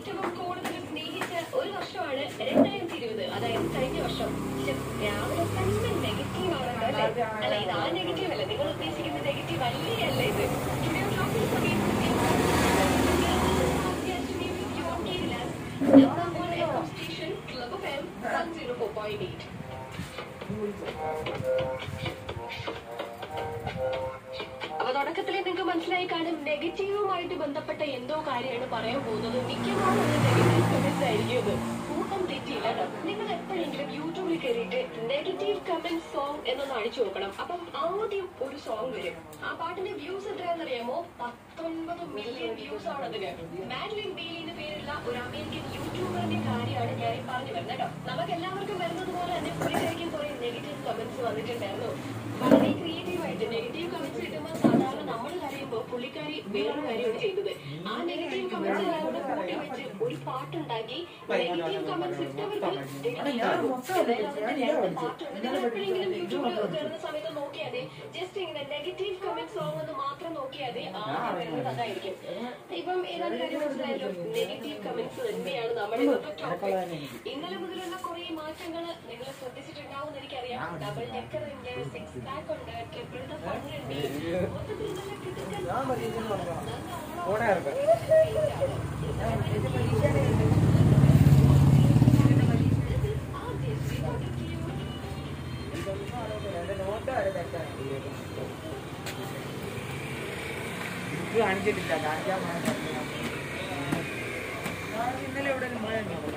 ഏറ്റവും കൂടുതൽ സ്നേഹിച്ച ഒരു വർഷമാണ് രണ്ടായിരത്തി ഇരുപത് അതായത് കഴിഞ്ഞ വർഷം ശ്ശെ, രാവിലെ തന്നെ നെഗറ്റീവ് ആണല്ലോ അല്ലേ അല്ല ഇത് ആ നെഗറ്റീവ് അല്ല നിങ്ങൾ ഉദ്ദേശിക്കുന്ന നെഗറ്റീവ് അല്ലേ അല്ല ഇത് സ്റ്റുഡിയോ ക്ലോക്കിൽ സമയം station club F M one zero four point eight അപ്പൊ തുടക്കത്തിലെ നിങ്ങൾക്ക് മനസ്സിലായി കാണും നെഗറ്റീവുമായിട്ട് ബന്ധപ്പെട്ട എന്തോ കാര്യമാണ് പറയാൻ പോകുന്നത് മിക്കവാറും അത് നെഗറ്റീവ് കമന്റ്സ് ആയിരിക്കും ഇത് കൂട്ടം തെറ്റിയില്ല കേട്ടോ നിങ്ങൾ എപ്പോഴെങ്കിലും യൂട്യൂബിൽ കയറിയിട്ട് നെഗറ്റീവ് കമന്റ് സോങ് എന്നൊന്ന് അടിച്ചു നോക്കണം അപ്പം ആദ്യം ഒരു സോങ് വരും ആ പാട്ടിന്റെ വ്യൂസ് എത്രയാണെന്നറിയാമോ പത്തൊൻപത് മില്യൺ വ്യൂസ് ആണ് അതിന് മാഡ്ലിൻ ബീലി എന്ന് പേരുള്ള ഒരു അമേരിക്കൻ യൂട്യൂബറിന്റെ കാര്യമാണ് ഞാൻ ഈ പറഞ്ഞു വരുന്നത് കേട്ടോ നമുക്ക് എല്ലാവർക്കും വരുന്നത് പോലെ തന്നെ പുള്ളിക്കാരിക്കും കുറെ നെഗറ്റീവ് കമന്റ്സ് വന്നിട്ടുണ്ടായിരുന്നു വളരെ ക്രിയേറ്റീവ് ആയിട്ട് നെഗറ്റീവ് കമന്റ്സ് കിട്ടുമ്പോൾ സാധാരണ നമ്മൾ കരയുമ്പോൾ പുള്ളിക്കാരി വേറൊരു കാര്യമാണ് ചെയ്തത് ആ നെഗറ്റീവ് കമന്റ്സ് എല്ലാം കൂടെ കൂട്ടി വെച്ച് ഒരു പാട്ടുണ്ടാക്കി നെഗറ്റീവ് കമന്റ്സ് ഇട്ടവർക്ക് നിങ്ങൾ എപ്പോഴെങ്കിലും യൂട്യൂബിൽ കയറുന്ന സമയത്ത് നോക്കിയാൽ മതി ജസ്റ്റ് ഇങ്ങനെ നെഗറ്റീവ് കമന്റ് സോങ് എന്ന് മാത്രം നോക്കിയാൽ മതി ആദ്യം വരുന്നത് അതായിരിക്കും ഇപ്പം ഏതാണ്ട് കാര്യം മനസ്സിലായല്ലോ നെഗറ്റീവ് കമന്റ്സ് തന്നെയാണ് നമ്മുടെ ഇന്നത്തെ ടോപ്പിക് ഇന്നലെ മുതലുള്ള കുറെ മാറ്റങ്ങൾ നിങ്ങൾ ശ്രദ്ധിച്ചിട്ടുണ്ടാവും എന്ന് എനിക്കറിയാം ഡബിൾ ഡെക്കർ ഉണ്ട് സിക്സ് പാക്ക് ഉണ്ട് ട്രിപ്പിൾ ദ ഫൺ ഉണ്ട് മൊത്തത്തിൽ നല്ല കിടുക്കൻ Obviously, not a cute ഇത് കാണിച്ചിട്ടില്ല കാണിക്കാൻ ഇന്നലെ എവിടെ മഴ ഉണ്ടോ